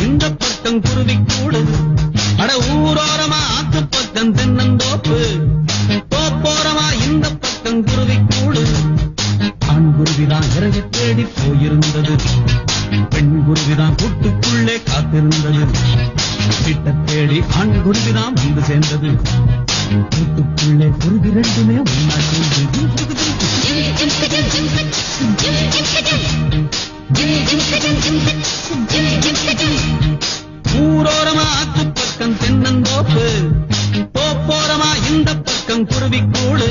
இந்த பக்கம் குருவி கூடு அட ஊரோரமா ஆத்து பக்கம் தென்னந்தோப்பு தோப்போரமா இந்த பக்கம் குருவி கூடு ஆண் குருவிதான் இறகை தேடி போயிருந்தது பெண் குருவிதான் கூட்டுக்குள்ளே காத்திருந்தது கிட்ட தேடி ஆண் குருவிதான் வந்து சேர்ந்தது கூட்டுக்குள்ளே குருவி ரெண்டுமே ஒன்னா ஊரோரமா ஆத்து பக்கம் தென்னந்தோப்பு தோப்போரமா இந்த பக்கம் குருவி கூடு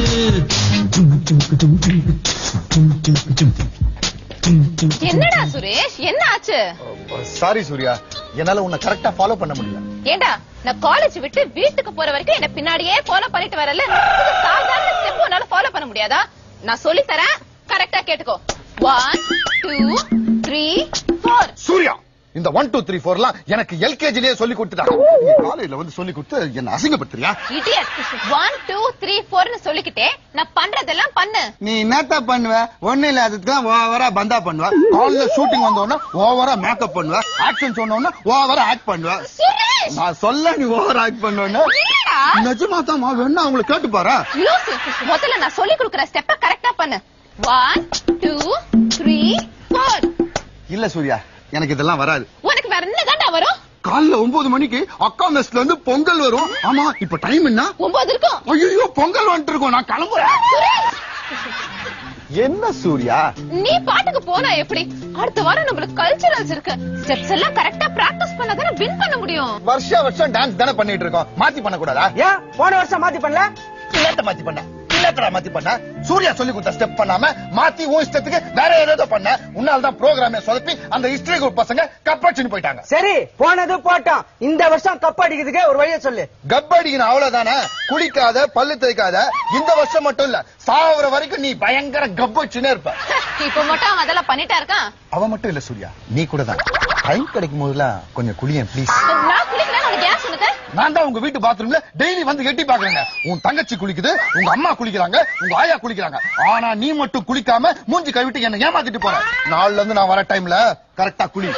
என்னடா சுரேஷ் என்ன ஆச்சு சாரி சூர்யா என்னால உன்னை கரெக்டா ஃபாலோ பண்ண முடியல ஏண்டா நான் காலேஜ் விட்டு வீட்டுக்கு போற வரைக்கும் என்ன பின்னாடியே ஃபாலோ பண்ணிட்டு வரல இது சாதாரண ஸ்டெப் உன்னால ஃபாலோ பண்ண முடியாதா நான் சொல்லி தரேன் கரெக்டா கேட்டுக்கோ one two three four Surya இந்த ஒன் டூ த்ரீ ஃபோர்லாம் எனக்கு எல்கேஜிலேயே சொல்லி கொடுத்துட்டாங்க நீ காலையில வந்து சொல்லி கொடுத்து என்ன அசிங்கப்படுத்துறியா இடியட் ஒன் டூ த்ரீ ஃபோர்னு சொல்லிக்கிட்டே நான் பண்றதெல்லாம் பண்ணு நீ என்னத்த பண்ணுவ ஒண்ணு இல்ல அதுக்குதான் ஓவரா பந்தா பண்ணுவ காலைல ஷூட்டிங் வந்தோடனே ஓவரா மேக்கப் பண்ணுவ ஆக்ஷன் சொன்னோடனே ஓவரா ஆக்ட் பண்ணுவ சுரேஷ் நான் சொல்ல நீ ஓவர் ஆக்ட் பண்ணுவேன்னு இல்லடா. நிஜமா தான் வேணா அவங்களை கேட்டு பாரு லூசு முதல்ல நான் சொல்லி கொடுக்குற ஸ்டெப்ப கரெக்டா பண்ணு ஒன் டூ த்ரீ ஃபோர் இல்ல சூர்யா எனக்கு இதெல்லாம் வராது உனக்கு வேற என்னதான்டா வரும் காலைல ஒன்பது மணிக்கு அக்கா மெஸ்ல இருந்து பொங்கல் வரும் ஆமா இப்ப டைம் என்ன ஒன்பது இருக்கும் ஐயோ பொங்கல் வந்துட்டு இருக்கோம் நான் கிளம்புறேன் சுரேஷ் என்ன சூர்யா நீ பாட்டுக்கு போனா எப்படி அடுத்த வாரம் நம்மளுக்கு கல்ச்சுரல்ஸ் இருக்கு ஸ்டெப்ஸ் எல்லாம் கரெக்டா பிராக்டிஸ் பண்ணாதானே வின் பண்ண முடியும் வருஷ வருஷம் டான்ஸ் தானே பண்ணிட்டு இருக்கோம் மாத்தி பண்ண கூடாதா ஏன் போன வருஷம் மாத்தி பண்ணல இல்லத்த மாத்தி பண்ண இல்லத்தடா மாத்தி பண்ண சூர்யா சொல்லி கொடுத்த ஸ்டெப் பண்ணாம மாத்தி உன் இஷ்டத்துக்கு வேற ஏதோ பண்ண உன்னால தான் ப்ரோக்ராமே சொதப்பி அந்த ஹிஸ்டரி குரூப் பசங்க கப்படிச்சுன்னு போயிட்டாங்க சரி போனது போட்டோம் இந்த வருஷம் கப் அடிக்கிறதுக்கு ஒரு வழியை சொல்லு கப்படிக்கணும் அவ்வளவுதானே குளிக்காத பல்லு தேய்க்காத இந்த வருஷம் மட்டும் இல்ல சாவர வரைக்கும் நீ பயங்கர கப்படிச்சுனே இருப்ப இப்ப மட்டும் அவன் அதெல்லாம் பண்ணிட்டா இருக்கான் அவ மட்டும் இல்ல சூர்யா நீ கூட தான் டைம் கிடைக்கும் போதெல்லாம் கொஞ்சம் குளியன் ப்ளீஸ் நான் குளிக்கிறேன் உனக்கு ஏன் சொன்னது நான் தான் உங்க வீட்டு பாத்ரூம்ல டெய்லி வந்து எட்டி பாக்குறேங்க உன் தங்கச்சி குளிக்குது உங்க அம்மா குளிக்கிறாங்க உங்க ஆயா குளிக்கிறாங்க ஆனா நீ மட்டும் குளிக்காம மூஞ்சி கழுவிட்டு என்ன ஏமாத்திட்டு போற நாள்ல இருந்து நான் வர டைம்ல கரெக்டா குளி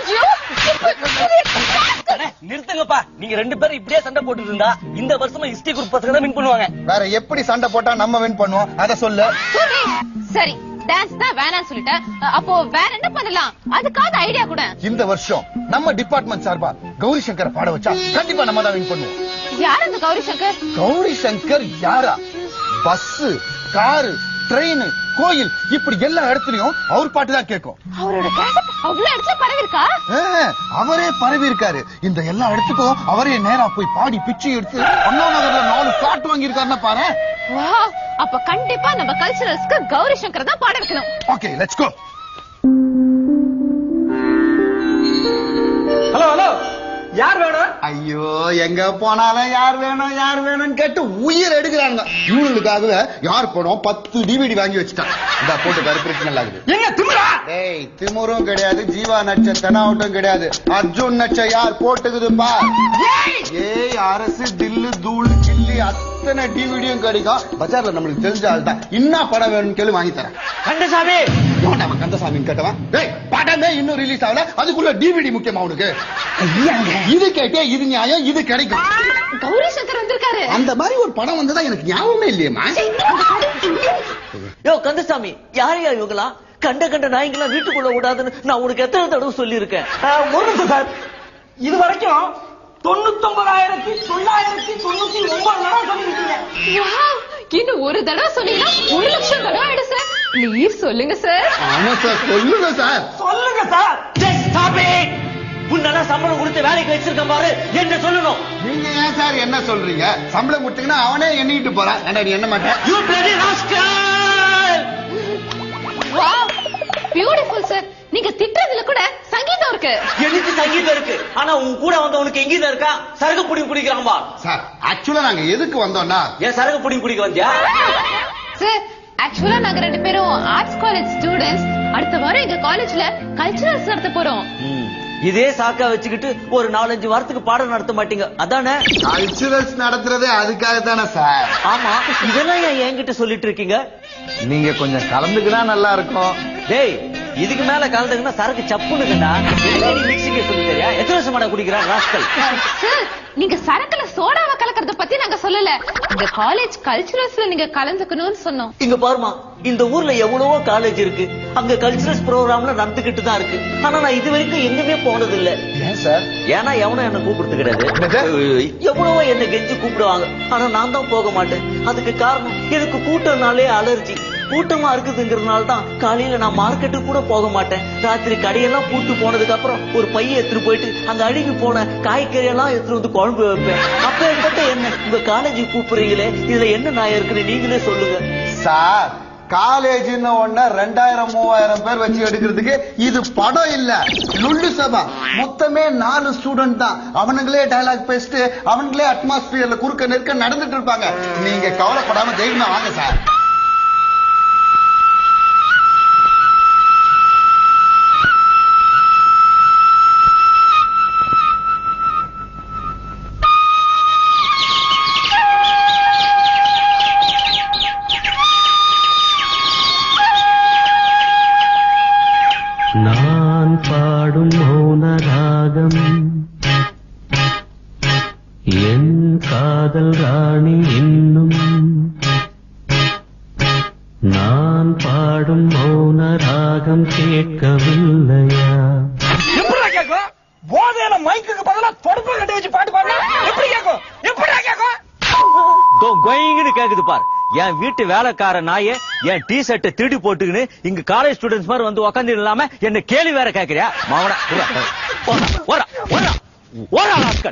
நிறுத்துங்கப்பா நீங்க ரெண்டு பேரும் இப்படியே சண்டை போட்டுட்டு இருந்தா இந்த வருஷமா ஹிஸ்டரி குரூப் பசங்க தான் வின் பண்ணுவாங்க வேற எப்படி சண்டை போட்டா நம்ம வின் பண்ணுவோம் அத சொல்லு சரி டான்ஸ் தான் வேணாம்னு சொல்லிட்டேன் அப்போ வேற என்ன பண்ணலாம் அதுக்காவது ஐடியா கூட இந்த வருஷம் நம்ம டிபார்ட்மெண்ட் சார்பா கௌரி சங்கரை பாட வச்சா கண்டிப்பா நம்ம தான் வின் பண்ணுவோம் யார் அந்த கௌரி சங்கர் கௌரி சங்கர் யாரா பஸ் காரு ட்ரெயின் கோயில் இப்படி எல்லா இடத்துலயும் அவர் பாட்டு தான் கேட்கும் அவரோட கேசட் அவ்வளவு இடத்துல பரவி இருக்கா ஆ, அவரே பரவி இருக்காரு இந்த எல்லா இடத்துக்கும் அவரே நேரா போய் பாடி பிச்சை எடுத்து அண்ணா நகர்ல நாலு பிளாட் வாங்கி இருக்காருன்னா பாரு வாவ் அப்ப கண்டிப்பா நம்ம கல்ச்சுரல்ஸ்க்கு கௌரி சங்கர் தான் பாட வைக்கணும் okay let's go hello hello யார் வேணும் ஐயோ எங்க போனாலும் யார் வேணும் யார் வேணும்னு கேட்டு உயிர் எடுக்கிறாங்க இவங்களுக்காகவே யார் படம் பத்து டிவிடி வாங்கி வச்சுட்டான் இந்த போட்டு கருப்பிருக்கு நல்லா இருக்குது என்ன திமிரா டேய் திமுரும் கிடையாது ஜீவா நட்ச தெனாவட்டும் கிடையாது அர்ஜுன் நட்ச யார் போட்டுக்குது பார் ஏய் அரசு தில்லு தூள் கில்லி அத்தனை டிவிடியும் கிடைக்கும் பஜார்ல நம்மளுக்கு தெரிஞ்ச ஆள் தான் என்ன படம் வேணும்னு கேளு வாங்கி தரேன் கந்தசாமி ஏன்டா அவன் கந்தசாமின்னு கேட்டவன் டேய் படமே இன்னும் ரிலீஸ் ஆகல அதுக்குள்ள டிவிடி முக்கியமா உனக்கு இது கேட்டே இது நியாயம் இது கிடைக்கும் கௌரி சங்கர் வந்திருக்காரு அந்த மாதிரி ஒரு படம் வந்ததா எனக்கு ஞாபகமே இல்லையேம்மா யோ கந்தசாமி யார் யா இவங்களா கண்ட கண்ட நாய்ங்களாம் வீட்டுக்குள்ள விடாதுன்னு நான் உனக்கு எத்தனை தடவை சொல்லியிருக்கேன் அஹ், ஒரு நிமிஷம் சார் இது வரைக்கும் தொண்ணூத்தொன்பதாயிரத்தி தொள்ளாயிரத்தி தொண்ணூத்தி ஒன்பது தடவை சொல்லிருக்கீங்க வாவ் இன்னும் ஒரு தடவை சொன்னீங்கன்னா ஒரு லட்சம் தடவை ஆயிடும் சார் ப்ளீஸ் சொல்லுங்க சார் ஆமா சார் சொல்லுங்க சார் சொல்லுங்க சார் Just stop it! உன்னெல்லாம் சம்பளம் கொடுத்து வேலைக்கு வச்சிருக்கேன் பாரு என்ன சொல்லணும் நீங்க ஏன் சார் என்ன சொல்றீங்க சம்பளம் கொடுத்தீங்கன்னா அவனே எண்ணிட்டு போறான் ஏன்டா நீ என்ன மாட்டேன் you bloody rascal! Wow beautiful sir நீங்க திட்டுறதுல கூட சங்கீதம் இருக்கு எனக்கு சங்கீதம் இருக்கு ஆனா உன் கூட வந்தவனுக்கு எங்கீதம் இருக்கா சரக்கு புடிங்க குடிக்கிறான் பார் சார் ஆக்சுவலா நாங்க எதுக்கு வந்தோம்னா ஏன் சரக்கு புடிங்க குடிக்க வந்தியா சார் ஆக்சுவலா நாங்க ரெண்டு பேரும் ஆர்ட்ஸ் காலேஜ் ஸ்டூடெண்ட்ஸ் அடுத்த வாரம் எங்க காலேஜ்ல கல்ச்சுரல்ஸ் நடத்த போறோம் ம். இதே சாக்கா வச்சுக்கிட்டு ஒரு நாலஞ்சு வாரத்துக்கு பாடம் நடத்த மாட்டீங்க அதானே கல்ச்சுரல்ஸ் நடத்துறதே அதுக்காக தானே சார் ஆமா இதெல்லாம் ஏன் என்கிட்ட சொல்லிட்டு இருக்கீங்க நீங்க கொஞ்சம் கலந்துக்கினா நல்லா இருக்கும் டேய் இதுக்கு மேல கலந்துங்கன்னா சரக்கு சப்புனுக்குடா மிக்சிங்க சொல்லி தெரியா எத்தனை வித்தியாசமாடா குடிக்கிறான் ராஸ்கல் சார் நீங்க சரக்குல சோடாவை கலக்கறத பத்தி நாங்க சொல்லல இந்த காலேஜ் கல்ச்சுரல்ஸ்ல நீங்க கலந்துக்கணும்னு சொன்னோம் இங்க பாருமா இந்த ஊர்ல எவ்வளவோ காலேஜ் இருக்கு அங்க கல்ச்சுரல்ஸ் ப்ரோக்ராம்ல நடந்துகிட்டு தான் இருக்கு ஆனா நான் இது வரைக்கும் எங்குமே போனது இல்ல ஏன் சார் ஏன்னா எவனும் என்ன கூப்பிடுறது கிடையாது எவ்வளவோ என்ன கெஞ்சி கூப்பிடுவாங்க ஆனா நான் தான் போக மாட்டேன் அதுக்கு காரணம் எனக்கு கூட்டம்னாலே அலர்ஜி கூட்டமா இருக்குதுங்கிறதுனால தான் காலையில நான் மார்க்கெட்டு கூட போக மாட்டேன் ராத்திரி கடையெல்லாம் பூட்டு போனதுக்கு அப்புறம் ஒரு பைய எடுத்துட்டு போயிட்டு அங்க அழுகி போன காய்கறி எல்லாம் எடுத்துட்டு வந்து குழம்பு வைப்பேன் அப்பேற்பட்ட என்ன உங்க காலேஜ் கூப்பிடுறீங்களே இதுல என்ன நான் இருக்குன்னு நீங்களே சொல்லுங்க சார் காலேஜ்னு ஒண்ணு ரெண்டாயிரம் மூவாயிரம் பேர் வச்சு எடுக்கிறதுக்கு இது படம் இல்ல லுள்ளு சபா மொத்தமே நாலு ஸ்டூடெண்ட் தான் அவனுங்களே டயலாக் பேசிட்டு அவனுங்களே அட்மாஸ்பியர்ல குறுக்க நெருக்க நடந்துட்டு இருப்பாங்க நீங்க கவலைப்படாம தைரியமா வாங்க சார் நான் பாடும் மௌன ராகம் என் காதல் ராணி இன்னும் நான் பாடும் மௌன ராகம் கேட்கவில்லையா எப்படிடா கேக்கும் போதையில மைக்குக்கு பதிலா தொடப்ப கட்டி வச்சு பாட்டு பாடுறா எப்படி கேக்கும் எப்படிடா கேக்கும் கொயின்னு கேக்குது பார் என் வீட்டு வேலைக்கார நாயே என் டி ஷர்ட்டை திருடி போட்டுக்கின்னு இங்க காலேஜ் ஸ்டூடெண்ட்ஸ் மாதிரி வந்து உக்காந்து இல்லாம என்ன கேள்வி வேற கேக்குறியா மாவன ஓரா ஓரா ஓரா ஆட்கள்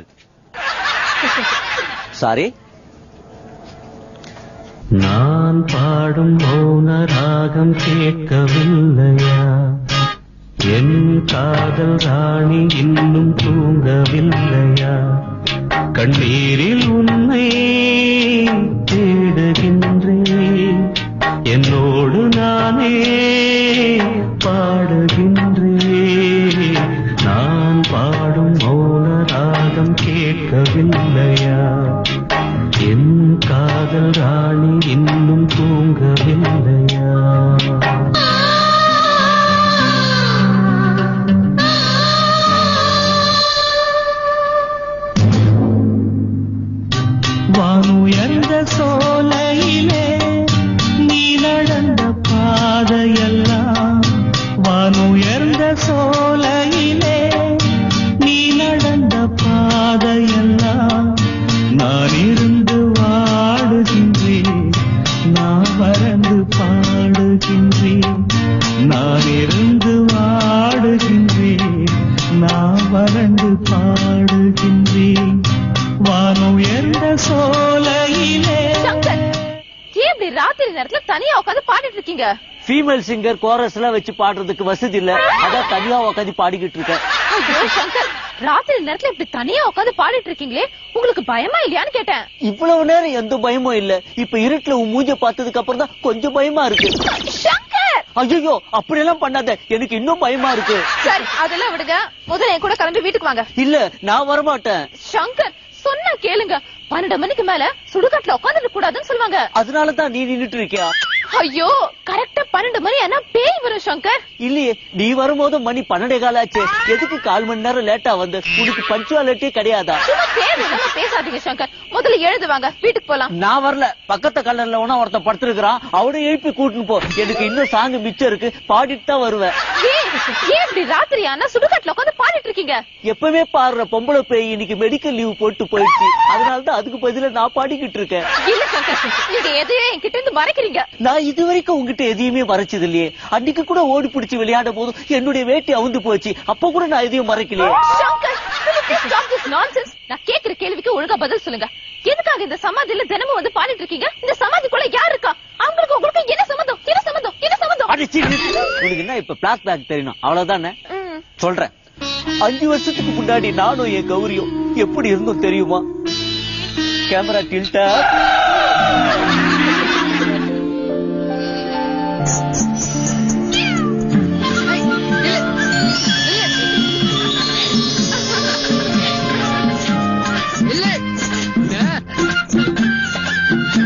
சாரி நான் பாடும் மௌன ராகம் கேட்கவில்லையா என் காதல் ராணி இன்னும் தூங்கவில்லையா கண்ணீரில் உன்னை தேடுகின்றேன் என்னோடு நானே பாடுகின்றேன் நான் பாடும் மௌன ராகம் கேட்கவில்லையா என் காதல் ராணி இன்னும் தூங்கவில்லையா வானுயர்ந்த சோலையிலே நீ நடந்த பாதையெல்லாம் வானுயர்ந்த சோலையிலே நீ நடந்த பாதையெல்லாம் நான் இருந்து வாடுகின்றேன் நான் வறந்து பாடுகின்றேன் நான் இருந்து வாடுகின்றேன் நான் வறண்டு பாடுகின்றேன் வானம் எந்த சோலையிலே சங்கர் ஏன் இப்படி ராத்திரி நேரத்துல தனியா உட்காந்து பாடிட்டு இருக்கீங்க ஃபீமேல் சிங்கர் கோரஸ் எல்லாம் வச்சு பாடுறதுக்கு வசதி இல்ல அதான் தனியா உட்காந்து பாடிக்கிட்டு இருக்கேன் ஐயோ சங்கர் ராத்திரி நேரத்துல இப்படி தனியா உட்காந்து பாடிட்டு இருக்கீங்களே உங்களுக்கு பயமா இல்லையான்னு கேட்டேன் இவ்வளவு நேரம் எந்த பயமும் இல்ல இப்ப இருட்டுல உன் மூஞ்ச பார்த்ததுக்கு அப்புறம் தான் கொஞ்சம் பயமா இருக்கு சங்கர் ஐயோ அப்படியெல்லாம் பண்ணாத எனக்கு இன்னும் பயமா இருக்கு சரி அதெல்லாம் விடுங்க முதல்ல என் கூட கிளம்பி வீட்டுக்கு வாங்க இல்ல நான் வரமாட்டேன் சங்கர் சொன்னா கேளுங்க பன்னெண்டு மணிக்கு மேல சுடுகாட்டுல உட்காந்துட்டு கூடாதுன்னு சொல்லுவாங்க அதனால தான் நீ நின்னுட்டு இருக்கியா ஐயோ கரெக்டா பன்னெண்டு மணி ஆனா பேய் வரும் சங்கர் இல்லையே நீ வரும்போது மணி பன்னெண்டே கால் ஆச்சு எதுக்கு கால் மணி நேரம் லேட்டா வந்து உனக்கு பஞ்சுவாலிட்டியே கிடையாதா சும்மா தேவையில்லாம பேசாதீங்க சங்கர் முதல்ல எழுதுவாங்க வீட்டுக்கு போலாம் நான் வரல பக்கத்து கல்லர்ல ஒன்னா ஒருத்தன் படுத்திருக்கிறான் அவனை எழுப்பி கூட்டின்னு போ எனக்கு இன்னும் சாங்கு மிச்சம் இருக்கு பாடிட்டு தான் வருவேன் ஏன் ஏன் இப்படி ராத்திரி ஆனா சுடுகாட்டுல உட்காந்து பாடிட்டு இருக்கீங்க எப்பவுமே பாடுற பொம்பளை பேய் இன்னைக்கு மெடிக்கல் லீவ் போட்டு போயிடுச்சு அதனால தான் அதுக்கு பதிலா நான் பாடிக்கிட்டு இருக்கேன் இல்ல சங்கர் நீங்க எதையோ என்கிட்ட இருந்து மறைக்கிறீங்க நான் இது வரைக்கும் உங்ககிட்ட எதையுமே மறைச்சது இல்லையே அன்னைக்கு கூட ஓடி பிடிச்சு விளையாடும் போது என்னுடைய வேட்டி அவுந்து போச்சு அப்ப கூட நான் எதையும் மறைக்கலையே Shankar will you please stop this nonsense? நான் கேக்குற கேள்விக்கு ஒழுங்கா பதில் சொல்லுங்க எதுக்காக இந்த சமாதியில தினமும் வந்து பாடிட்டு இருக்கீங்க இந்த சமாதிக்குள்ள யார் இருக்கா அவங்களுக்கு உங்களுக்கு என்ன சம்மந்தம் என்ன சம்மந்தம் என்ன சம்மந்தம் அடிச்சு உனக்கு என்ன இப்ப பிளாஸ் பேக் தெரியணும் அவ்வளவுதானே ம். சொல்றேன் அஞ்சு வருஷத்துக்கு முன்னாடி நானும் என் கௌரியும் எப்படி இருந்தோம் தெரியுமா கேமரா டில்டா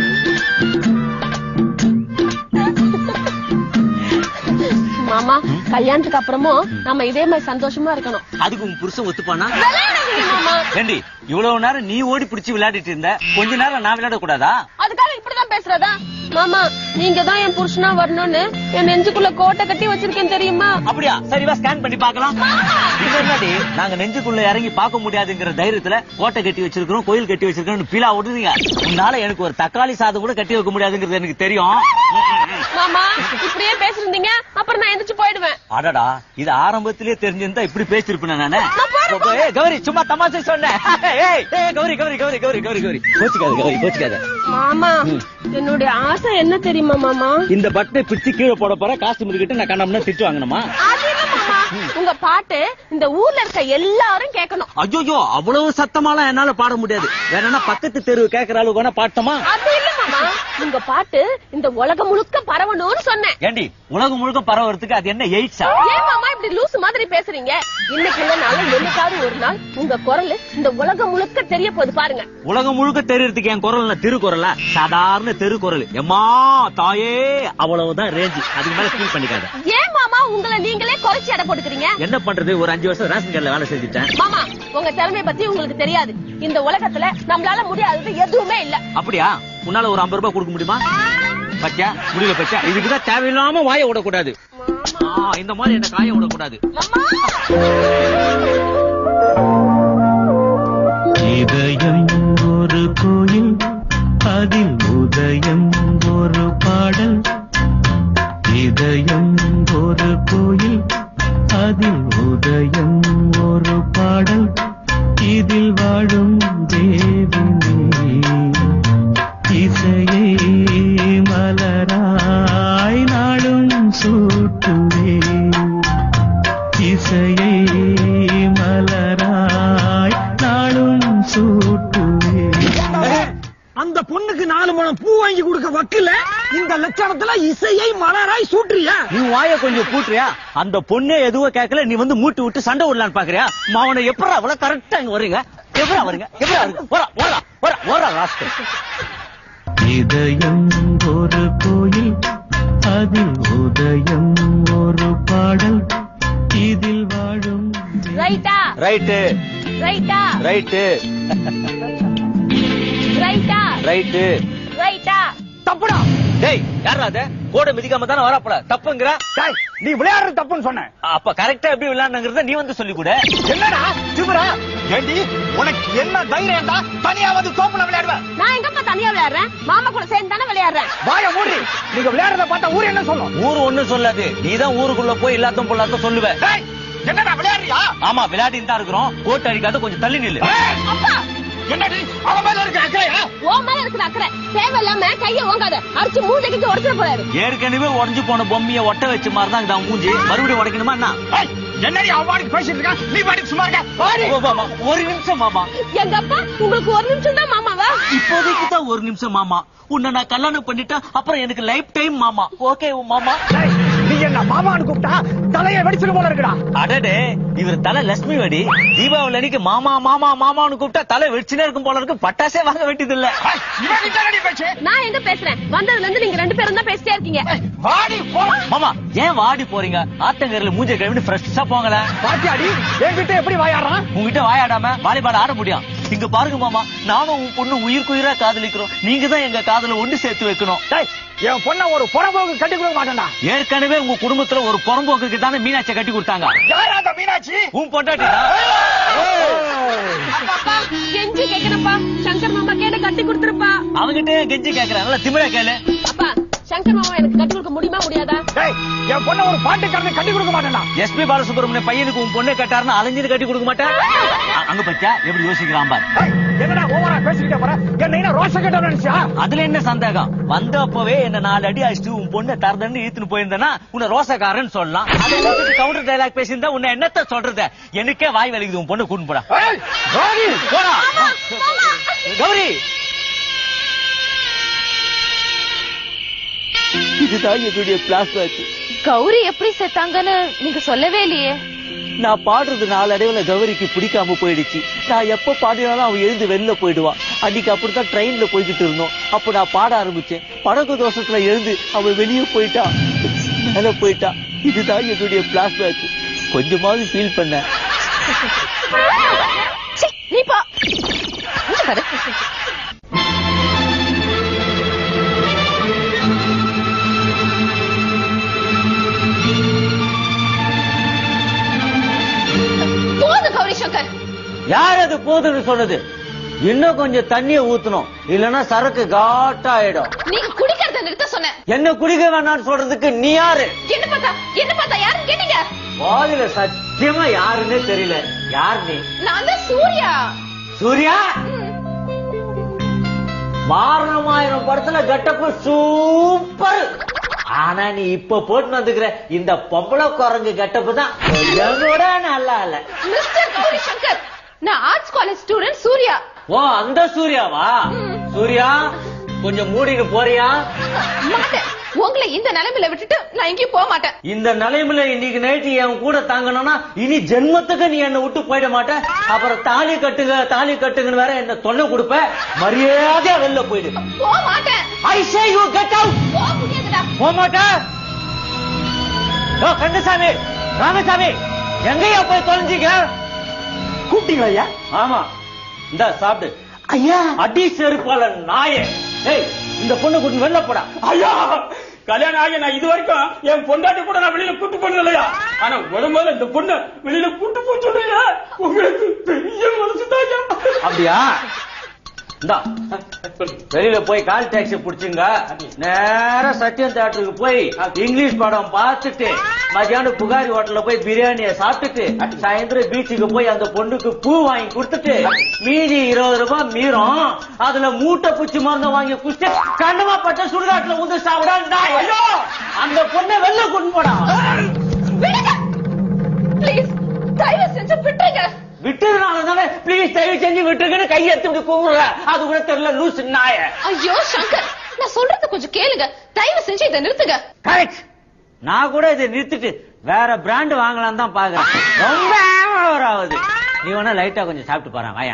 மாமா கல்யாணத்துக்கு அப்புறமும் நம்ம இதே மாதிரி சந்தோஷமா இருக்கணும் அதுக்கு உன் புருஷன் ஒத்துப்பானா விளையாடாதீங்க மாமா ஏண்டி இவ்வளவு நேரம் நீ ஓடி பிடிச்சு விளையாடிட்டு இருந்த கொஞ்ச நேரம் நான் விளையாட கூடாதா அதுக்காக இப்படிதான் பேசுறதா மாமா நீங்க தான் என் புருஷனா வரணும்னு என் நெஞ்சுக்குள்ள கோட்டை கட்டி வச்சிருக்கேன் தெரியுமா அப்படியா சரி வா ஸ்கேன் பண்ணி பார்க்கலாம் இது என்னடி நாங்க நெஞ்சுக்குள்ள இறங்கி பார்க்க முடியாதுங்கிற தைரியத்துல கோட்டை கட்டி வச்சிருக்கிறோம் கோயில் கட்டி வச்சிருக்கோம் பீலா விடுறீங்க உன்னால எனக்கு ஒரு தக்காளி சாதம் கூட கட்டி வைக்க முடியாதுங்கிறது எனக்கு தெரியும் மாமா இப்படியே பேசிருந்தீங்க அப்புறம் நான் எந்திரிச்சு போயிடுவேன் அடடா இது ஆரம்பத்திலேயே தெரிஞ்சிருந்தா இப்படி பேசிருப்பேன் நானு ஏய், கௌரி சும்மா தமாஷை சொன்னேன் ஏய், ஏய், கௌரி கௌரி கௌரி கௌரி கௌரி கௌரி கோச்சிக்காத கௌரி கோச்சிக்காத மாமா என்னுடைய ஆசை என்ன தெரியுமா மாமா இந்த பட்டை பிச்சு கீழே போட போற காசு கிட்ட நான் கண்ணம்னா திட்டு வாங்கணுமா அது இல்ல மாமா உங்க பாட்டு இந்த ஊர்ல இருக்க எல்லாரும் கேட்கணும் ஐயோ அவ்வளவு சத்தமாலாம் என்னால பாட முடியாது வேணா பக்கத்து தெருவு கேக்குற அளவுக்கு வேணா பாட்டமா அது இல்ல மாமா உங்க பாட்டு இந்த உலகம் முழுக்க பரவணும்னு சொன்னேன் ஏண்டி உலகம் முழுக்க பரவறதுக்கு அது என்ன எய்ட்ஸா ஏன் மாமா இப்படி லூசு மாதிரி பேசுறீங்க இன்னைக்கு இல்லனாலும் என்னைக்காவது ஒரு நாள் உங்க குரல் இந்த உலகம் முழுக்க தெரிய போகுது பாருங்க உலகம் முழுக்க தெரியறதுக்கு என் குரல் திருக்குறளா சாதாரண தெருக்குறள் எம்மா தாயே அவ்வளவுதான் ரேஞ்சு அதுக்கு மேல ஃபீல் பண்ணிக்காத ஏன் மாமா உங்களை நீங்களே குறைச்சி எடை போட்டுக்கிறீங்க என்ன பண்றது ஒரு அஞ்சு வருஷம் ரேஷன் கடையில வேலை செஞ்சுட்டேன் மாமா உங்க திறமைய பத்தி உங்களுக்கு தெரியாது இந்த உலகத்துல நம்மளால முடியாதது எதுவுமே இல்ல அப்படியா உன்னால ஒரு ஐம்பது ரூபாய் கொடுக்க முடியுமா பச்சா முடியல பச்சா இதுக்குதான் தேவையில்லாம வாய விடக்கூடாது ஆ, இந்த மாதிரி என்ன காய விடக்கூடாது மாமா இதயம் ஒரு கோயில் அதில் உதயம் ஒரு பாடல் இதயம் ஒரு கோயில் அதில் உதயம் ஒரு பாடல் இதில் வாழும் தேவனே இசையை மலராய் நாளும் சூட்டுவே இசையை மலராய் நாளும் சூட்டுவே அந்த பொண்ணுக்கு நாலு முழம் பூ வாங்கி கொடுக்க வக்கல இந்த லட்சணத்துல இசையை மலராய் சூட்டுறியா நீ வாய கொஞ்சம் பூட்டுறியா அந்த பொண்ணே எதுவும் கேட்கல நீ வந்து மூட்டு விட்டு சண்டை விடலான்னு பாக்குறியா மாவனை எப்படா அவ்வளவு கரெக்டா இங்க வருங்க எப்படா வருங்க எப்படா வருங்க ஓரா ஓரா ஓரா ஓரா லாஸ்ட் இதயம் ஒரு கோயில் அதில் உதயம் ஒரு பாடல் இதில் வாழும் ரைட்டா ரைட்டு ரைட்டா ரைட்டு ரைட்டா ரைட்டு ரைட்டா தப்புடா டேய் யாரா அது கோடை மிதிக்காம தானே வரப்பட தப்புங்கிற டேய், நீ விளையாடுறது தப்புன்னு சொன்ன அப்ப கரெக்டா எப்படி விளையாடுங்கிறத நீ வந்து சொல்லி கொடு என்னடா திமிரா ஏண்டி உனக்கு என்ன தைரியம் தான் தனியா வந்து தோப்புல விளையாடுவ நான் எங்கப்பா தனியா விளையாடுறேன் மாமா கூட சேர்ந்து தானே விளையாடுறேன் வாய மூடி நீங்க விளையாடுறத பார்த்தா ஊர் என்ன சொல்லும் ஊர் ஒண்ணும் சொல்லாது நீதான் ஊருக்குள்ள போய் எல்லாத்தும் பொல்லாத்தும் சொல்லுவ டேய், என்னடா விளையாடுறியா ஆமா விளையாடின்னு தான் இருக்கிறோம் கோட்டை அடிக்காத கொஞ்சம் தள்ளி நில்லு ஏய், அப்பா என்னடி அவன் மேல இருக்க அக்கறையா ஓ மேல இருக்கிற அக்கறை தேவையில்லாம கைய ஓங்காத அடிச்சு மூஞ்ச கிட்ட உடச்சிட போறாரு ஏற்கனவே உடஞ்சு போன பொம்மைய ஒட்ட வச்ச மாதிரி தான் இதான் மூஞ்சி மறுபடியும் உடைக்கணுமா என்ன ஏய், என்னடி அவன் பாட்டுக்கு பேசிட்டு இருக்கா நீ பாட்டுக்கு சும்மா இருக்க வாடி. ஓ, மாமா, ஒரு நிமிஷம் மாமா எங்க அப்பா உங்களுக்கு ஒரு நிமிஷம் தான் மாமாவா இப்போதைக்கு தான் ஒரு நிமிஷம் மாமா உன்னை நான் கல்யாணம் பண்ணிட்டா அப்புறம் எனக்கு லைஃப் டைம் மாமா ஓகே மாமா டேய், நீ என்ன மாமான்னு கூப்பிட்டா தலைய வெடிச்சிட்டு போல இருக்குடா அடடே இவர் தலை லட்சுமி வடி தீபாவளி அன்னைக்கு மாமா மாமா மாமான்னு கூப்பிட்டா தலை வெடிச்சுனே இருக்கும் போல இருக்கு பட்டாசே வாங்க வேண்டியது இல்ல ஏய், இவன் கிட்ட என்னடி பேச்சு நான் எங்க பேசுறேன் வந்ததுல இருந்து நீங்க ரெண்டு பேரும் தான் பேசிட்டே இருக்கீங்க வாடி போ மாமா ஏன் வாடி போறீங்க ஆத்தங்கரில மூஞ்ச கழுவிட்டு ஃப்ரெஷ்ஷா போங்களேன் பாத்தியாடி என்கிட்ட எப்படி வாயாடுறான் உங்ககிட்ட வாயாடாம வாலிபால் ஆட முடியும் இங்க பாருங்க மாமா நானும் உன் பொண்ணு உயிர்க்குயிரா காதலிக்கிறோம் நீங்க தான் எங்க காதல ஒண்ணு சேர்த்து வைக்கணும் டேய், என் பொண்ண ஒரு புறம்போக்கு கட்டி கொடுக்க மாட்டேன்டா ஏற்கனவே உங்க குடும்பத்துல ஒரு புறம்போக்குக்கு தானே மீனாட்சியை கட்டி கொடுத்தாங்க யார் அந்த மீனாட்சி உன் பொண்டாட்டி அப்பா, அப்பா கெஞ்சி கேக்குறப்பா சங்கர் மாமா கேட்ட கட்டி கொடுத்துருப்பா அவங்கிட்ட கெஞ்சி கேக்குறேன் நல்லா திமிரா கேளு அப்பா சங்கர் மாமா எனக்கு கட்டி கொடுக்க முடியுமா முடியாதா டேய், என் பொண்ண ஒரு பாட்டுக்காரனை கட்டி கொடுக்க மாட்டேன்டா எஸ்பி பாலசுப்ரமணிய பையனுக்கு உன் பொண்ணு கட்டாருன்னு அலைஞ்சிட்டு கட்டி கொடுக்க மாட்டேன் அ- அங்க பச்சா எப்படி யோசிக்கிறான் பாரு டேய், என்னடா ஓவரா பேசிக்கிட்டே போற என்ன என்ன ரோஷ கட்ட நினைச்சா அதுல என்ன சந்தேகம் வந்த அப்பவே என்ன நாலு அடி அடிச்சுட்டு உன் பொண்ணை தரதன்னு இழுத்துன்னு போயிருந்தேன்னா உன்னை ரோசக்காரன்னு சொல்லலாம் அதை கவுண்டர் டைலாக் பேசியிருந்தா உன்னை என்னத்த சொல்றது எனக்கே வாய் வலிக்குது உன் பொண்ணு கூட்டு போடா ஏய், ராணி, போடா கௌரி இதுதான் என்னுடைய பிளாஸ்பேக் கௌரி எப்படி செத்தாங்கன்னு நீங்க சொல்லவே இல்லையே நான் பாடுறது நாளடைவுல கௌரிக்கு பிடிக்காம போயிடுச்சு நான் எப்ப பாடினாலும் அவன் எழுந்து வெளில போயிடுவான் அன்னைக்கு அப்படித்தான் ட்ரெயின்ல போய்கிட்டு இருந்தோம் அப்ப நான் பாட ஆரம்பிச்சேன் படகு தோஷத்துல எழுந்து அவன் வெளியே போயிட்டா மேல போயிட்டா இதுதான் என்னுடைய பிளாஷ்பேக் கொஞ்சமாவது ஃபீல் பண்ண சீ, நீ போ இங்க பாரு. போதும் கௌரி சங்கர் யார் அது போதுன்னு சொன்னது இன்னும் கொஞ்சம் தண்ணிய ஊத்தணும் இல்லனா சரக்கு காட்டா ஆயிடும் நீங்க குடிக்கிறத நிறுத்த சொன்னேன் என்ன குடிக்க வேணாம்னு சொல்றதுக்கு நீ யாரு என்ன பார்த்தா என்ன பார்த்தா யாருன்னு கேட்டீங்க பாதியில சத்தியமா யாருன்னே தெரியல யார் நீ நான் தான் சூர்யா சூர்யா ம். மாரணமாயிரம் படத்துல கட்டப்பு சூப்பர் ஆனா நீ இப்ப போட்டு வந்துக்கிற இந்த பொம்பளை குரங்கு கட்டப்பு தான் கொஞ்சம் கூட நல்லா இல்ல மிஸ்டர் கௌரி சங்கர் நான் ஆர்ட்ஸ் காலேஜ் ஸ்டூடெண்ட் சூர்யா ஓ அந்த சூர்யாவா ம். சூர்யா கொஞ்சம் மூடிட்டு போறியா மாட்டேன் உங்களை இந்த நிலைமையில விட்டுட்டு நான் எங்கேயும் போக மாட்டேன் இந்த நிலைமையில இன்னைக்கு நைட்டு என் கூட தாங்கணும்னா இனி ஜென்மத்துக்கு நீ என்னை விட்டு போயிட மாட்ட அப்புறம் தாலி கட்டுங்க தாலி கட்டுங்கன்னு வேற என்ன தொல்லை கொடுப்ப மரியாதையா வெளில போயிடு போக மாட்டேன் I say you get out போக முடியாதுடா போக மாட்டேன் ஓ கந்தசாமி ராமசாமி எங்கேயா போய் தொலைஞ்சீங்க கூப்பிட்டீங்களா ஐயா ஆமா இந்த சாப்பிடு ஐயா அடி செருப்பால நாயே ஏய் இந்த பொண்ணு கூட்டு வெளில போடா ஐயா கல்யாணம் ஆகி நான் இது வரைக்கும் என் பொண்டாட்டி கூட நான் வெளியில கூட்டு போனது இல்லையா ஆனா முத முதல்ல இந்த பொண்ணு வெளியில கூட்டு போக சொல்றீங்க உங்களுக்கு பெரிய மனசு ஐயா அப்படியா இந்தா வெளியில போய் கால் டாக்ஸி புடிச்சுங்க நேரா சத்யம் தியேட்டருக்கு போய் இங்கிலீஷ் படம் பார்த்துட்டு மத்தியானம் புகாரி ஹோட்டல்ல போய் பிரியாணிய சாப்பிட்டுட்டு சாயந்தரம் பீச்சுக்கு போய் அந்த பொண்ணுக்கு பூ வாங்கி கொடுத்துட்டு மீதி இருபது ரூபாய் மீறும் அதுல மூட்டை பூச்சி மருந்து வாங்கி குடிச்சு கண்டமா பட்ட சுடுகாட்டுல வந்து சாப்பிடா ஐயோ அந்த பொண்ணை வெளில கொண்டு போடா விடுங்க ப்ளீஸ் தயவு செஞ்சு விட்டுருங்க விட்டுறதுனால தானே ப்ளீஸ் தயவு செஞ்சு விட்டுருக்கன்னு கையெடுத்து இப்படி கூப்பிடுற அது கூட தெரியல லூசு நாய ஐயோ சங்கர் நான் சொல்றது கொஞ்சம் கேளுங்க தயவு செஞ்சு இதை நிறுத்துங்க கரெக்ட் நான் கூட இதை நிறுத்திட்டு வேற பிராண்ட் வாங்கலாம் தான் பாக்குறேன் ரொம்ப ஓவர் ஆகுது நீ வேணா லைட்டா கொஞ்சம் சாப்பிட்டு பாரு வாயா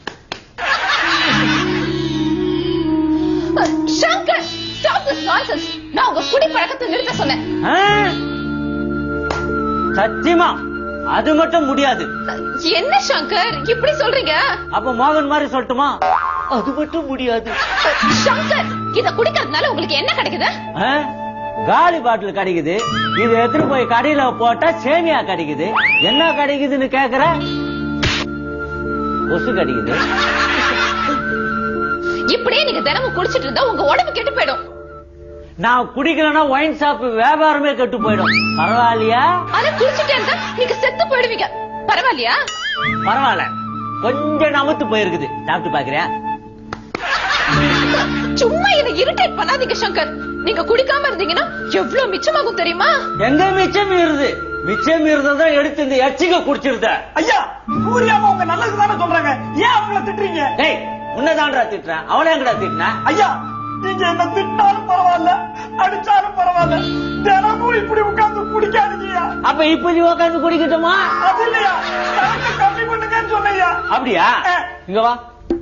சங்கர் ஸ்டாப் திஸ் நான்சென்ஸ் நான் உங்க குடி பழக்கத்தை நிறுத்த சொன்னேன் ஆ? சத்தியமா அது மட்டும் முடியாது என்ன சங்கர் இப்படி சொல்றீங்க அப்ப மோகன் மாதிரி சொல்லட்டுமா அது மட்டும் முடியாது சங்கர் இத குடிக்கிறதுனால உங்களுக்கு என்ன கிடைக்குது ஆ? காலி பாட்டில் கிடைக்குது இது எடுத்துட்டு போய் கடையில போட்டா சேமியா கிடைக்குது என்ன கிடைக்குதுன்னு கேக்குற கொசு கிடைக்குது இப்படியே நீங்க தினமும் குடிச்சிட்டு இருந்தா உங்க உடம்பு கெட்டு போயிடும் நான் குடிக்கலன்னா ஒயின் ஷாப் வியாபாரமே கெட்டு போயிடும் பரவாயில்லையா ஆனா குடிச்சிட்டே இருந்தா நீங்க செத்து போயிடுவீங்க பரவாயில்லையா பரவாயில்ல கொஞ்சம் நமுத்து போயிருக்குது சாப்பிட்டு பாக்குறியா சும்மா என்ன இரிட்டேட் பண்ணாதீங்க சங்கர் நீங்க குடிக்காம இருந்தீங்கன்னா எவ்வளவு மிச்சமாகும் தெரியுமா எங்க மிச்சம் மீறுது மிச்சம் மீறுதான் எடுத்து இந்த எச்சிக்க குடிச்சிருந்த ஐயா சூர்யாவை உங்க நல்லதுக்கு தானே சொல்றாங்க ஏன் அவங்கள திட்டுறீங்க டேய் உன்னதான்டா திட்டுறேன் அவளை எங்கடா திட்டின ஐயா நீங்க என்ன திட்டாலும் பரவாயில்ல அடிச்சாலும் பரவாயில்ல தினமும் இப்படி உட்கார்ந்து குடிக்காதீங்கய்யா அப்ப இப்ப நீ உட்காந்து குடிக்கட்டுமா அது இல்லையா சரக்கு கம்மி பண்ணுங்கன்னு சொன்னையா அப்படியா ஆ. இங்க வா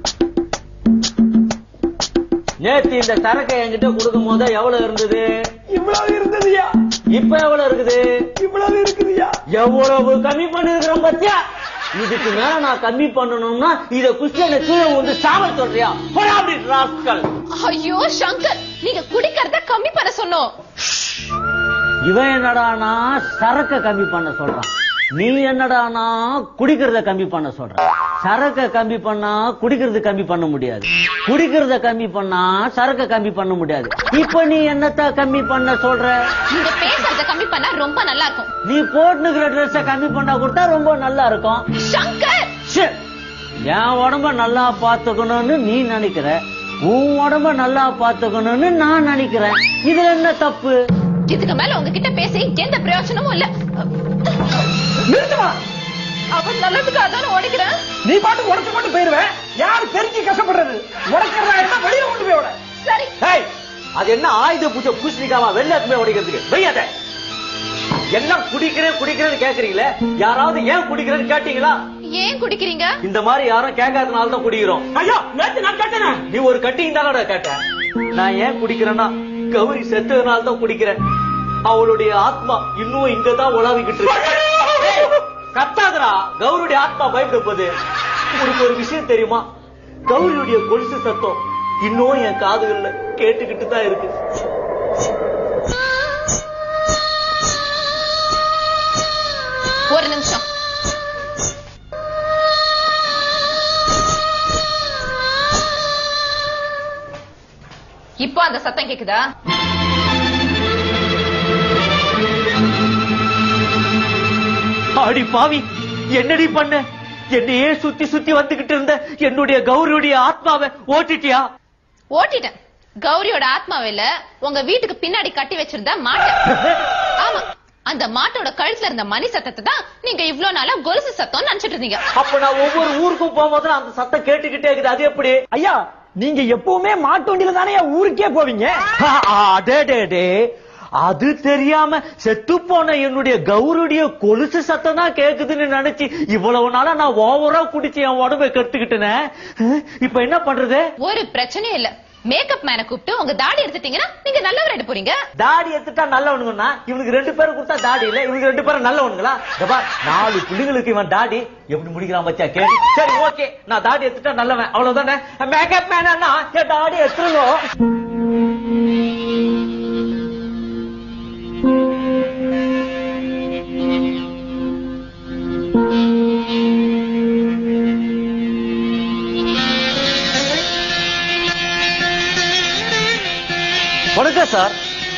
நேத்து இந்த சரக்கை என்கிட்ட கொடுக்கும் போது எவ்வளவு இருந்தது இவ்வளவு இருந்ததுயா இப்ப எவ்வளவு இருக்குது இவ்வளவு இருக்குதுயா எவ்வளவு கம்மி பண்ணிருக்கிறோம் பத்தியா இதுக்கு மேல நான் கம்மி பண்ணணும்னா இத குஷ்டி என்ன கீழே வந்து சாவ சொல்றியா போடா அப்படி ராஸ்கல் ஐயோ சங்கர் நீங்க குடிக்கிறத கம்மி பண்ண சொன்னோம் இவன் என்னடானா சரக்க கம்மி பண்ண சொல்றான் நீ என்னடானா குடிக்கிறத கம்மி பண்ண சொல்ற சரக்க கம்மி பண்ணா குடிக்கிறது கம்மி பண்ண முடியாது குடிக்கிறத கம்மி பண்ணா சரக்க கம்மி பண்ண முடியாது இப்ப நீ என்னத்த கம்மி பண்ண சொல்ற நீங்க பேசுறத கம்மி பண்ணா ரொம்ப நல்லா இருக்கும் நீ போட்டுக்கிற ட்ரெஸ்ஸ கம்மி பண்ணா கொடுத்தா ரொம்ப நல்லா இருக்கும் சங்கர் ச்சே! என் உடம்ப நல்லா பாத்துக்கணும்னு நீ நினைக்கிற உன் உடம்ப நல்லா பாத்துக்கணும்னு நான் நினைக்கிறேன் இதுல என்ன தப்பு இதுக்கு மேல உங்ககிட்ட பேசி எந்த பிரயோஜனமும் இல்ல நிறுத்துமா அவன் நல்லதுக்காக தானே ஓடிக்கிறேன் நீ பாட்டு உடச்சு மட்டும் போயிருவேன் யாரு தெரிஞ்சு கஷ்டப்படுறது உடக்கிறதா இருந்தா வெளியில கொண்டு போய் விட சரி ஏய், அது என்ன ஆயுத பூஜை பூசணிக்காம வெள்ளத்துமே உடைக்கிறதுக்கு வெய்யாத எல்லாம் குடிக்கிறேன் குடிக்கிறேன்னு கேக்குறீங்களே யாராவது ஏன் குடிக்கிறேன்னு கேட்டீங்களா ஏன் குடிக்கிறீங்க இந்த மாதிரி யாரும் கேட்காதனால தான் குடிக்கிறோம் ஐயா நேத்து நான் கேட்டேனே நீ ஒரு கட்டிங் தானடா கேட்ட நான் ஏன் குடிக்கிறேன்னா கௌரி செத்ததுனால தான் குடிக்கிறேன் அவளுடைய ஆத்மா இன்னும் இங்கதான் உலாவிக்கிட்டு இருக்கு ஏய், கத்தாதடா கௌரியுடைய ஆத்மா பயப்பட போகுது உனக்கு ஒரு விஷயம் தெரியுமா கௌரியுடைய கொலுசு சத்தம் இன்னும் என் காதுகள்ல கேட்டுக்கிட்டு தான் இருக்கு ஒரு நிமிஷம் இப்போ அந்த சத்தம் கேக்குதா அடி பாவி என்னடி பண்ண என்னையே சுத்தி சுத்தி வந்துகிட்டு இருந்த என்னுடைய கௌரியுடைய ஆத்மாவை ஓட்டிட்டியா ஓட்டிட்டேன் கௌரியோட ஆத்மாவில உங்க வீட்டுக்கு பின்னாடி கட்டி வச்சிருந்த மாட்டை ஆமா அந்த மாட்டோட கழுத்துல இருந்த மணி சத்தத்தை தான் நீங்க இவ்ளோ நாளா கொலுசு சத்தம் நினைச்சிட்டு இருந்தீங்க அப்ப நான் ஒவ்வொரு ஊருக்கும் போகும்போது அந்த சத்தம் கேட்டுக்கிட்டே இருக்குது அது எப்படி ஐயா நீங்க எப்பவுமே மாட்டு வண்டியில தானே ஊருக்கே போவீங்க அடே டே டே அது தெரியாம செத்து போன என்னுடைய கௌருடைய கொலுசு சத்தம் தான் கேக்குதுன்னு நினைச்சு இவ்வளவு நாளா நான் ஓவரா குடிச்சு என் உடம்பை கெடுத்துக்கிட்டேனே இப்ப என்ன பண்றது ஒரு பிரச்சனையும் இல்ல மேக்கப் மேன கூப்பிட்டு உங்க தாடி எடுத்துட்டீங்கன்னா நீங்க நல்லவர் எடுத்து போறீங்க தாடி எடுத்துட்டா நல்லவனுங்கன்னா இவனுக்கு ரெண்டு பேரும் கொடுத்தா தாடி இல்ல இவனுக்கு ரெண்டு பேரும் நல்லவனுங்களா இதோ பார், நாலு பிள்ளைங்களுக்கு இவன் தாடி எப்படி முடிக்கிறான் பச்சா கேள்வி சரி ஓகே நான் தாடி எடுத்துட்டா நல்லவன் அவ்வளவுதானே மேக்கப் மேனா என் தாடி எடுத்துருங்க வணக்கம் சார்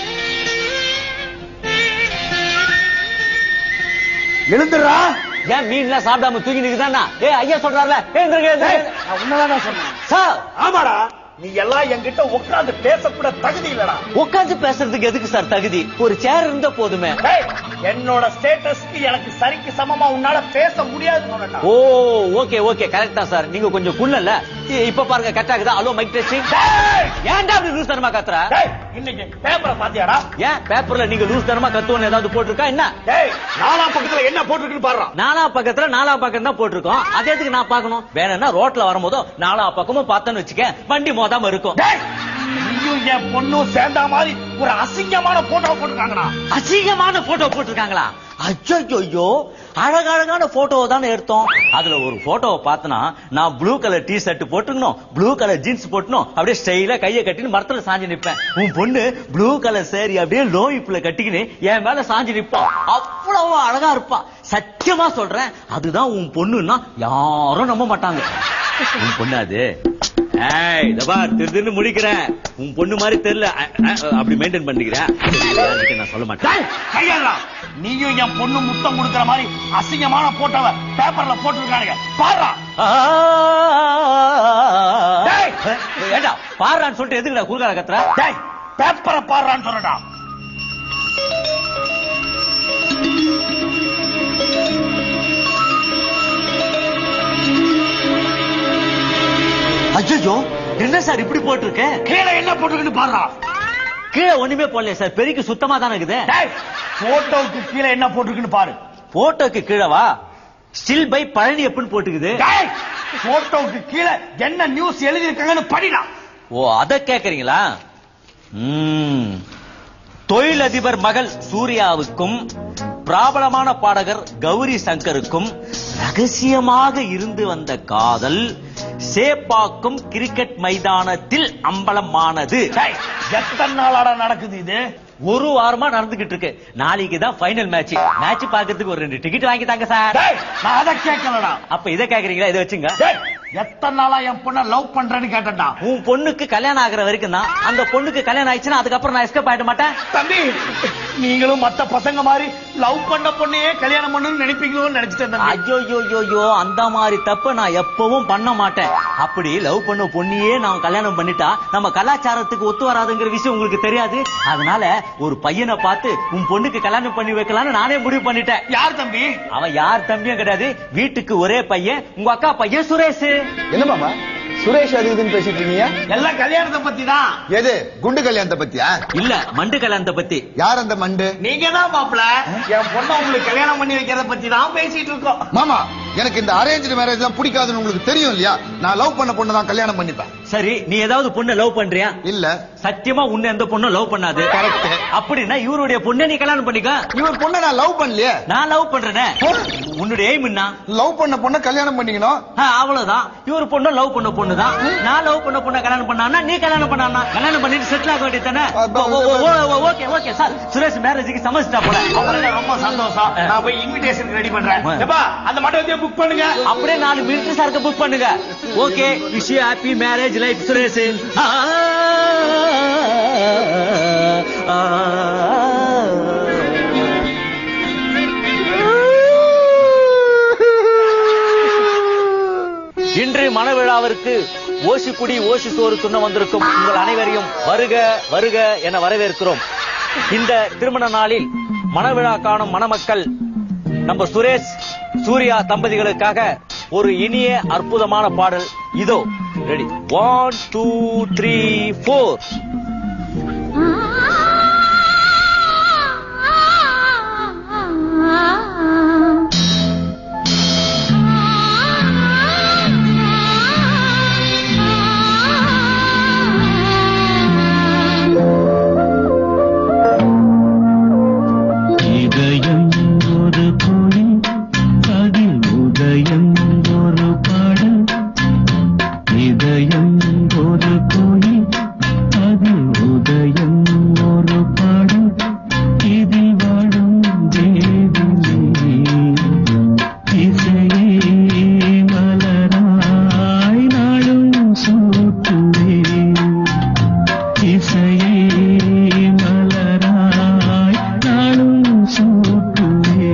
எழுந்துடுறா ஏன் மீன்லாம் சாப்பிடாம தூங்கி நிக்குதானா ஏ ஐயா சொல்றாருல எழுந்திருங்க, எழுந்திருங்க. நான் உன்னதான் சொன்னேன் சார் ஆமாடா நீ எல்லாம் என்கிட்ட உட்கார்ந்து பேசக்கூட தகுதி இல்லடா உட்காந்து பேசுறதுக்கு எதுக்கு சார் தகுதி ஒரு சேர் இருந்தா போதுமே டேய், என்னோட ஸ்டேட்டஸ்க்கு எனக்கு சரிக்கு சமமா உன்னால பேச முடியாது சொன்னேன்டா. ஓ ஓகே ஓகே கரெக்ட் தான் சார் நீங்க கொஞ்சம் குள்ளல இப்ப பாருங்க கரெக்டா இருக்குதா ஹலோ மைக் டெஸ்டிங் டேய், ஏன்டா அப்படி லூஸ் தனமா கத்துற டேய், இன்னைக்கு பேப்பரை பாத்தியாடா ஏன் பேப்பர்ல நீங்க லூஸ் தனமா கத்துவோன்னு ஏதாவது போட்டிருக்கா என்ன டேய் நாலாம் பக்கத்துல என்ன போட்டுருக்குன்னு பாடுறான் நாலா பக்கத்துல நாலா பக்கம் தான் போட்டிருக்கோம் அதே எதுக்கு நான் பார்க்கணும் வேணும்னா ரோட்ல வரும்போதோ நாலா பக்கமும் பார்த்தேன்னு வச்சுக்க வண்டி மோதாம இருக்கும் டேய், நீயும் என் பொண்ணும் சேர்ந்த மாதிரி ஒரு அசிங்கமான போட்டோ போட்டுருக்காங்கடா அசிங்கமான போட்டோ போட்டிருக்காங்களா அச்சோ அழகழகான போட்டோ தானே எடுத்தோம் அதுல ஒரு போட்டோவை பார்த்தனா நான் ப்ளூ கலர் டி ஷர்ட் போட்டுக்கணும் ப்ளூ கலர் ஜீன்ஸ் போட்டணும் அப்படியே ஸ்டைலா கையை கட்டின்னு மரத்துல சாஞ்சு நிப்பேன் உன் பொண்ணு ப்ளூ கலர் சேரி அப்படியே லோ இப்ல கட்டிக்கின்னு என் மேல சாஞ்சு நிப்பான் அவ்வளவு அழகா இருப்பா சத்தியமா சொல்றேன் அதுதான் உன் பொண்ணுன்னா யாரும் நம்ப மாட்டாங்க உன் பொண்ணு அது ஏய் இத பார் திருதுன்னு முடிக்கிறேன் உன் பொண்ணு மாதிரி தெரியல அ, அ, அப்படி மெயின்டைன் பண்ணிக்கிறேன் சரி, நான் சொல்ல மாட்டேன் டேய், கையாடுறா நீயும் என் பொண்ணு முத்தம் கொடுக்கிற மாதிரி அசிங்கமான போட்டோவை பேப்பர்ல போட்டுருக்கானுங்க பாடுறா டேய்! ஏண்டா பாடுறான்னு சொல்லிட்டு எதுக்குடா குறுக்கால கத்துற டேய் பேப்பரை பாடுறான்னு சொல்லடா அஜ்ஜோ என்ன சார் இப்படி போட்டிருக்க கீழே என்ன போட்டுருக்குன்னு பாடுறா கீழே ஒண்ணுமே போடல சார் பெருக்கி சுத்தமா தானே இருக்குது டேய் போட்டோவுக்கு கீழே என்ன போட்டுருக்குன்னு பாரு போட்டோக்கு கீழே வா ஸ்டில் பை பழனி எப்படின்னு போட்டுக்குது டேய் போட்டோவுக்கு கீழே என்ன நியூஸ் எழுதியிருக்காங்கன்னு படிடா ஓ அத கேக்குறீங்களா ம். தொழிலதிபர் மகள் சூர்யாவுக்கும் பிரபலமான பாடகர் கௌரி சங்கருக்கும் ரகசியமாக இருந்து வந்த காதல் சேப்பாக்கும் கிரிக்கெட் மைதானத்தில் அம்பலமானது டேய் எத்தனை நாளாடா நடக்குது இது ஒரு வாரமா நடந்துகிட்டு இருக்கு நாளைக்கு தான் ஃபைனல் மேட்ச் மேட்ச் பாக்குறதுக்கு ஒரு ரெண்டு டிக்கெட் வாங்கி தாங்க சார் டேய் நான் அதை கேட்கலடா அப்ப இதை கேக்குறீங்களா இதை வச்சுங்க டேய் எத்தனை நாளா என் பொண்ண லவ் பண்றேன்னு கேட்டேன்டா உன் பொண்ணுக்கு கல்யாணம் ஆகுற வரைக்கும் தான் அந்த பொண்ணுக்கு கல்யாணம் ஆயிடுச்சுன்னா அதுக்கப்புறம் நான் எஸ்கேப் ஆயிட மாட்டேன் தம்பி நீங்களும் மத்த பசங்க மாதிரி லவ் பண்ண பொண்ணையே கல்யாணம் பண்ணணும்னு நினைப்பீங்களோன்னு நினைச்சிட்டேன் தம்பி ஐயோ யோ யோ யோ அந்த மாதிரி தப்பு நான் எப்பவும் பண்ண மாட்டேன் அப்படி லவ் பண்ண பொண்ணியே நான் கல்யாணம் பண்ணிட்டா நம்ம கலாச்சாரத்துக்கு ஒத்து வராதுங்கிற விஷயம் உங்களுக்கு தெரியாது அதனால ஒரு பையனை பார்த்து உன் பொண்ணுக்கு கல்யாணம் பண்ணி வைக்கலாம்னு நானே முடிவு பண்ணிட்டேன் யார் தம்பி அவன் யார் தம்பியும் கிடையாது வீட்டுக்கு ஒரே பையன் உங்க அக்கா பையன் சுரேஷ் என்ன மாமா சுரேஷ் அது இதுன்னு பேசிட்டு இருக்கீங்க எல்லாம் கல்யாணத்தை பத்தி தான் எது குண்டு கல்யாணத்தை பத்தியா இல்ல மண்டு கல்யாணத்தை பத்தி யார் அந்த மண்டு நீங்க தான் மாப்பிள என் பொண்ணை உங்களுக்கு கல்யாணம் பண்ணி வைக்கிறத பத்தி தான் பேசிட்டு இருக்கோம் மாமா எனக்கு இந்த அரேஞ்ச் மேரேஜ் எல்லாம் பிடிக்காதுன்னு உங்களுக்கு தெரியும் இல்லையா நான் லவ் பண்ண பொண்ணு தான் கல்யாணம் பண்ணிப்பேன் சரி நீ ஏதாவது பொண்ணை லவ் பண்றியா இல்ல சத்தியமா உன்னை எந்த பொண்ணும் லவ் பண்ணாது Correct. அப்படின்னா இவருடைய பொண்ணை நீ கல்யாணம் பண்ணிக்க இவர் பொண்ணை நான் லவ் பண்ணலையே நான் லவ் பண்றேனே உன்னுடைய எய்ம் என்ன லவ் பண்ண பொண்ணை கல்யாணம் பண்ணிக்கணும் ஆ, அவ்வளவுதான் இவர் பொண்ணு லவ் பண்ண பொண்ணு தான் நான் லவ் பண்ண பொண்ணை கல்யாணம் பண்ணானா நீ கல்யாணம் பண்ணானா கல்யாணம் பண்ணிட்டு செட்டில் ஆக வேண்டியதானே ஓகே ஓகே சார் சுரேஷ் மேரேஜுக்கு சமைச்சிட்டா போல அவ்வளவுதான், ரொம்ப சந்தோஷம் நான் போய் இன்விடேஷன் ரெடி பண்றேன் எப்பா அந்த மண்டபத்தையே புக் பண்ணுங்க அப்படியே நாலு மிலிட்டரி சாருக்கு புக் பண்ணுங்க okay wish happy marriage life Suresh ஆ, ஆ, இன்று மணவிழாவிற்கு ஓசிக்குடி ஓசி சோறு துண்ண வந்திருக்கும் உங்கள் அனைவரையும் வருக வருக என வரவேற்கிறோம் இந்த திருமண நாளில் மணவிழா காணும் மணமக்கள் நம்ம சுரேஷ் சூர்யா தம்பதிகளுக்காக ஒரு இனிய அற்புதமான பாடல் இதோ ready one two three four இதயம் ஒரு கோயில் அதில் உதயம் ஒரு பாடல் இதயம் ஒரு கோயில் அதில் உதயம் ஒரு பாடல் இதில் வாழும் தேவிலே இசையே மலராய் நாளும் சூட்டுவே இசையே மலராய் நாளும் சூட்டுவே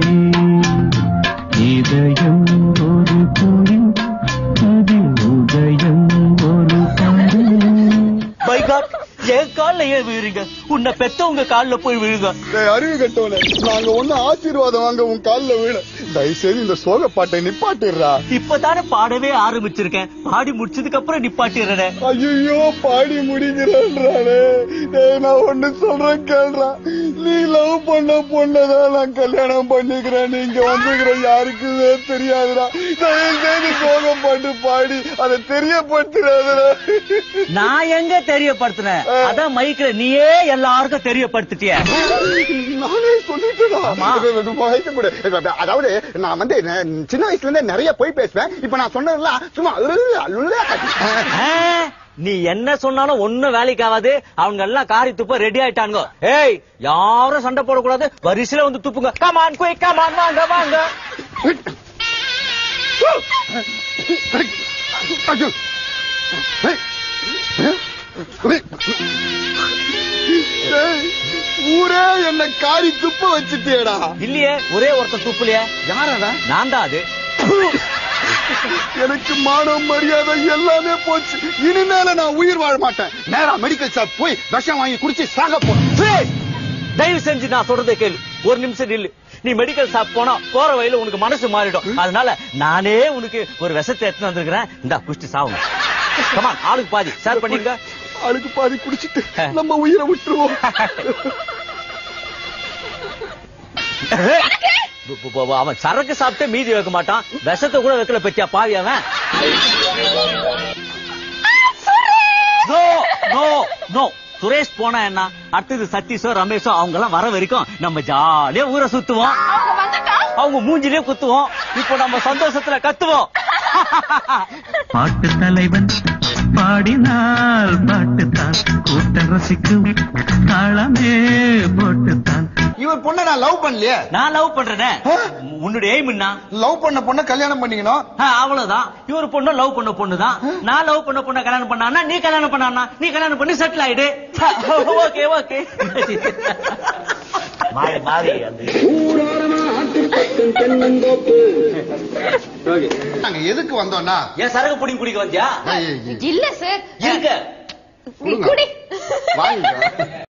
இதயம் ஒரு கோயில் அதில் உதயம் ஒரு பாடல் பை காட் என் கால்ல ஏன் விழுறீங்க உன்னை பெத்தவங்க கால்ல போய் விழுங்க டேய், அறிவு கட்டவனே நாங்க ஒண்ணு ஆசீர்வாதம் வாங்க உன் கால்ல வீழ தயவு செய்து இந்த சோக பாட்டை நிப்பாட்டிடுறா இப்பதானே பாடவே ஆரம்பிச்சிருக்கேன் பாடி முடிச்சதுக்கு அப்புறம் நிப்பாட்டிடுறேன் ஐயோ பாடி முடிக்கிறேன்றானே டேய் நான் ஒண்ணு சொல்றேன் கேள்றா நீ லவ் பண்ண பொண்ணதான் நான் கல்யாணம் பண்ணிக்கிறேன் நீங்க வந்துக்கிற யாருக்குமே தெரியாதுடா தயவு செய்து சோகம் பாட்டு பாடி அதை தெரியப்படுத்துறாதுடா நான் எங்க தெரியப்படுத்தினேன் அதான் மைக்ல நீயே எல்லாருக்கும் தெரியப்படுத்திட்டிய நானே சொல்லிட்டேடா ஆமா. வயசு கூட அதாவது நான் வந்து ந- சின்ன வயசுல இருந்தே நிறைய போய் பேசுவேன் இப்ப நான் சொன்னதெல்லாம் சும்மா உருளா, உருளா கட்டி. நீ என்ன சொன்னாலும் ஒண்ணும் வேலைக்கு ஆகாது அவங்க எல்லாம் காரி துப்ப ரெடி ஆயிட்டாங்க ஏய் யாரும் சண்டை போடக்கூடாது வரிசையில வந்து துப்புங்க கமான் குயிக் கமான் வாங்க வாங்க ஐயோ. டேய், ஊரே என்ன காரி துப்ப வச்சுட்டியடா இல்லையே ஒரே ஒருத்தன் துப்புலையே யாரடா நான் தான் அது எனக்கு மானம் மரியாதை எல்லாமே போச்சு இனிமேல நான் உயிர் வாழ மாட்டேன் நேரா மெடிக்கல் ஷாப் போய் விஷம் வாங்கி குடிச்சு சாக போறேன் சுரேஷ், தயவு செஞ்சு நான் சொல்றதை கேளு ஒரு நிமிஷம் நில்லு நீ மெடிக்கல் ஷாப் போனா போற வழியில உனக்கு மனசு மாறிடும் அதனால நானே உனக்கு ஒரு விஷத்தை எடுத்து வந்திருக்கிறேன் இந்த குஷ்டி சாவுங்க கமான் ஆளுக்கு பாதி ஷேர் பண்ணிருங்க அழுக்கு பாதி குடிச்சிட்டு நம்ம உயிரை விட்டுருவோம் பு- பு- பு- அவன் சரக்கு சாப்பிட்டு மீதி வைக்க மாட்டான் விஷத்தை கூட வைக்கல பத்தியா பாவி அவன் நோ நோ நோ சுரேஷ் போனா என்ன அடுத்தது சதீஷோ ரமேஷோ அவங்க எல்லாம் வர வரைக்கும் நம்ம ஜாலியா ஊரை சுத்துவோம் அவங்க வந்துட்டா அவங்க மூஞ்சிலே குத்துவோம் இப்போ நம்ம சந்தோஷத்துல கத்துவோம் பாட்டு தலைவன் பாடினால் பாட்டுத்தான் கூட்டம் ரசிக்கும் தாளமே போட்டுத்தான் இவர் பொண்ணை நான் லவ் பண்ணலையே நான் லவ் பண்றேனே உன்னுடைய எய்ம் என்ன லவ் பண்ண பொண்ணை கல்யாணம் பண்ணிக்கணும் ஆ, அவ்வளவுதான் இவர் பொண்ணு லவ் பண்ண பொண்ணுதான் நான் லவ் பண்ண பொண்ண கல்யாணம் பண்ணானா நீ கல்யாணம் பண்ணானா நீ கல்யாணம் பண்ணி செட்டில் ஆயிடு ஓகே ஓகே மாறி மாறி நாங்க எதுக்கு வந்தோம்னா ஏன் சரக்கு புடிங்க குடிக்க வந்தியா ஏய், ஏய், ஏய். இல்ல சார் இருக்க நீ குடி வாங்க